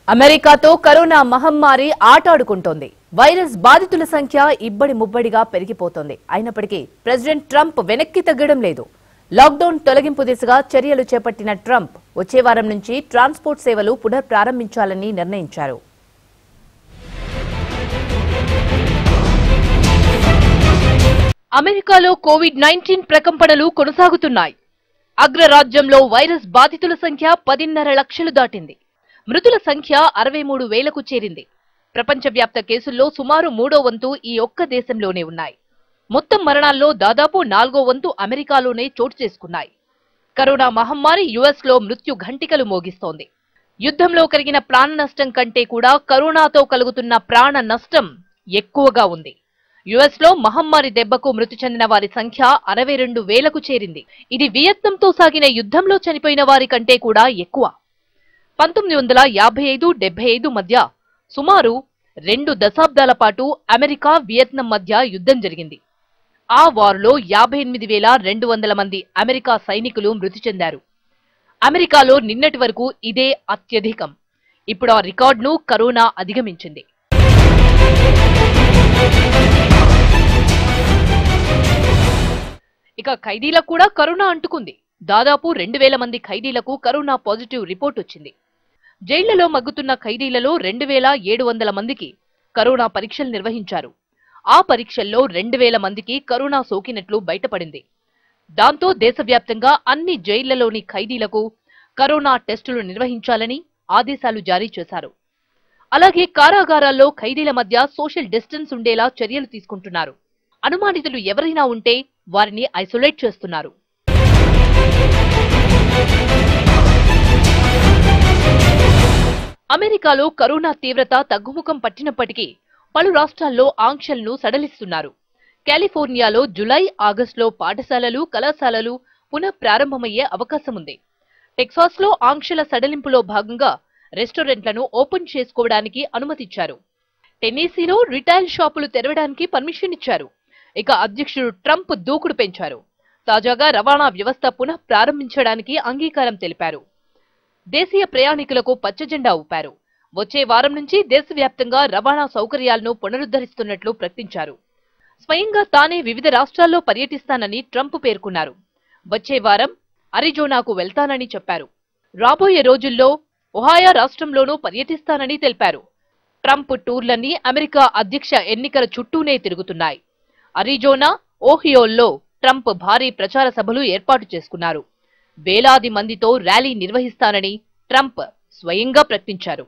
అమెరికాతో కరోనా మహమ్మారి ఆటాడుకుంటోంది వైరస్ బాధితుల సంఖ్య ఇబ్బడి ముబ్బడిగా పెరిగిపోతోంది అయినప్పటికీ ప్రెసిడెంట్ ట్రంప్ వెనక్కి తగ్గడం లేదు లాక్డౌన్ తొలగింపు దిశగా చర్యలు చేపట్టిన ట్రంప్ వచ్చే వారం నుంచి ట్రాన్స్పోర్ట్ సేవలు పునఃప్రారంభించాలని నిర్ణయించారు అమెరికాలో కోవిడ్ నైన్టీన్ ప్రకంపనలు కొనసాగుతున్నాయి అగ్రరాజ్యంలో వైరస్ బాధితుల సంఖ్య పదిన్నర లక్షలు దాటింది మృతుల సంఖ్య అరవై మూడు వేలకు చేరింది ప్రపంచవ్యాప్త కేసుల్లో సుమారు మూడో వంతు ఈ ఒక్క దేశంలోనే ఉన్నాయి మొత్తం మరణాల్లో దాదాపు నాలుగో వంతు అమెరికాలోనే చోటు చేసుకున్నాయి కరోనా మహమ్మారి యుఎస్ లో మృత్యు ఘంటికలు మోగిస్తోంది యుద్ధంలో కలిగిన ప్రాణ నష్టం కంటే కూడా కరోనాతో కలుగుతున్న ప్రాణ నష్టం ఎక్కువగా ఉంది యుఎస్ లో మహమ్మారి దెబ్బకు మృతి చెందిన వారి సంఖ్య అరవై రెండు వేలకు చేరింది ఇది వియత్నంతో సాగిన యుద్ధంలో చనిపోయిన వారి కంటే కూడా ఎక్కువ పంతొమ్మిది వందల యాభై ఐదు డెబ్బై ఐదు మధ్య సుమారు రెండు దశాబ్దాల పాటు అమెరికా వియత్నాం మధ్య యుద్ధం జరిగింది ఆ వారులో యాభై ఎనిమిది వేల రెండు వందల మంది అమెరికా సైనికులు మృతి చెందారు అమెరికాలో నిన్నటి వరకు ఇదే అత్యధికం ఇప్పుడు ఆ రికార్డును కరోనా అధిగమించింది ఇక ఖైదీలకు కూడా కరోనా అంటుకుంది దాదాపు రెండు వేల మంది ఖైదీలకు కరోనా పాజిటివ్ రిపోర్ట్ వచ్చింది జైళ్లలో మగ్గుతున్న ఖైదీలలో రెండు వేల ఏడు వందల మందికి కరోనా పరీక్షలు నిర్వహించారు ఆ పరీక్షల్లో రెండు వేల మందికి కరోనా సోకినట్లు బయటపడింది దాంతో దేశవ్యాప్తంగా అన్ని జైళ్లలోని ఖైదీలకు కరోనా టెస్టులు నిర్వహించాలని ఆదేశాలు జారీ చేశారు అలాగే కారాగారాల్లో ఖైదీల మధ్య సోషల్ డిస్టెన్స్ ఉండేలా చర్యలు తీసుకుంటున్నారు అనుమానితులు ఎవరైనా ఉంటే వారిని ఐసోలేట్ చేస్తున్నారు అమెరికాలో కరోనా తీవ్రత తగ్గుముఖం పట్టినప్పటికీ పలు రాష్ట్రాల్లో ఆంక్షలను సడలిస్తున్నారు కాలిఫోర్నియాలో జులై ఆగస్టులో పాఠశాలలు కళాశాలలు పునః ప్రారంభమయ్యే అవకాశం ఉంది టెక్సాస్లో ఆంక్షల సడలింపులో భాగంగా రెస్టారెంట్లను ఓపెన్ చేసుకోవడానికి అనుమతిచ్చారు టెన్నీసీలో రిటైల్ షాపులు తెరవడానికి పర్మిషన్ ఇచ్చారు ఇక అధ్యక్షుడు ట్రంప్ దూకుడు పెంచారు తాజాగా రవాణా వ్యవస్థ పునః ప్రారంభించడానికి అంగీకారం తెలిపారు దేశీయ ప్రయాణికులకు పచ్చజెండా ఊపారు వచ్చే వారం నుంచి దేశవ్యాప్తంగా రవాణా సౌకర్యాలను పునరుద్ధరిస్తున్నట్లు ప్రకటించారు స్వయంగా తానే వివిధ రాష్ట్రాల్లో పర్యటిస్తానని ట్రంప్ పేర్కొన్నారు వచ్చే వారం అరిజోనాకు వెళ్తానని చెప్పారు రాబోయే రోజుల్లో ఒహాయా రాష్ట్రంలోనూ పర్యటిస్తానని తెలిపారు ట్రంప్ టూర్లన్నీ అమెరికా అధ్యక్ష ఎన్నికల చుట్టూనే తిరుగుతున్నాయి అరిజోనా ఓహియోల్లో ట్రంప్ భారీ ప్రచార సభలు ఏర్పాటు చేసుకున్నారు వేలాది మందితో ర్యాలీ నిర్వహిస్తానని ట్రంప్ స్వయంగా ప్రకటించారు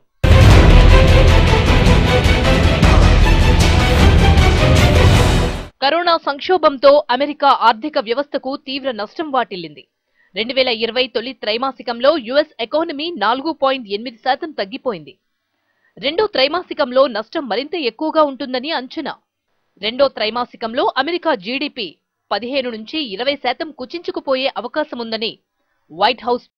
కరోనా సంక్షోభంతో అమెరికా ఆర్థిక వ్యవస్థకు తీవ్ర నష్టం వాటిల్లింది రెండు వేల ఇరవై తొలి త్రైమాసికంలో యుఎస్ ఎకానమీ నాలుగు పాయింట్ ఎనిమిది శాతం తగ్గిపోయింది రెండో త్రైమాసికంలో నష్టం మరింత ఎక్కువగా ఉంటుందని అంచనా రెండో త్రైమాసికంలో అమెరికా జీడీపీ పదిహేను నుంచి ఇరవై శాతం కుచించుకుపోయే అవకాశముందని వైట్ హౌస్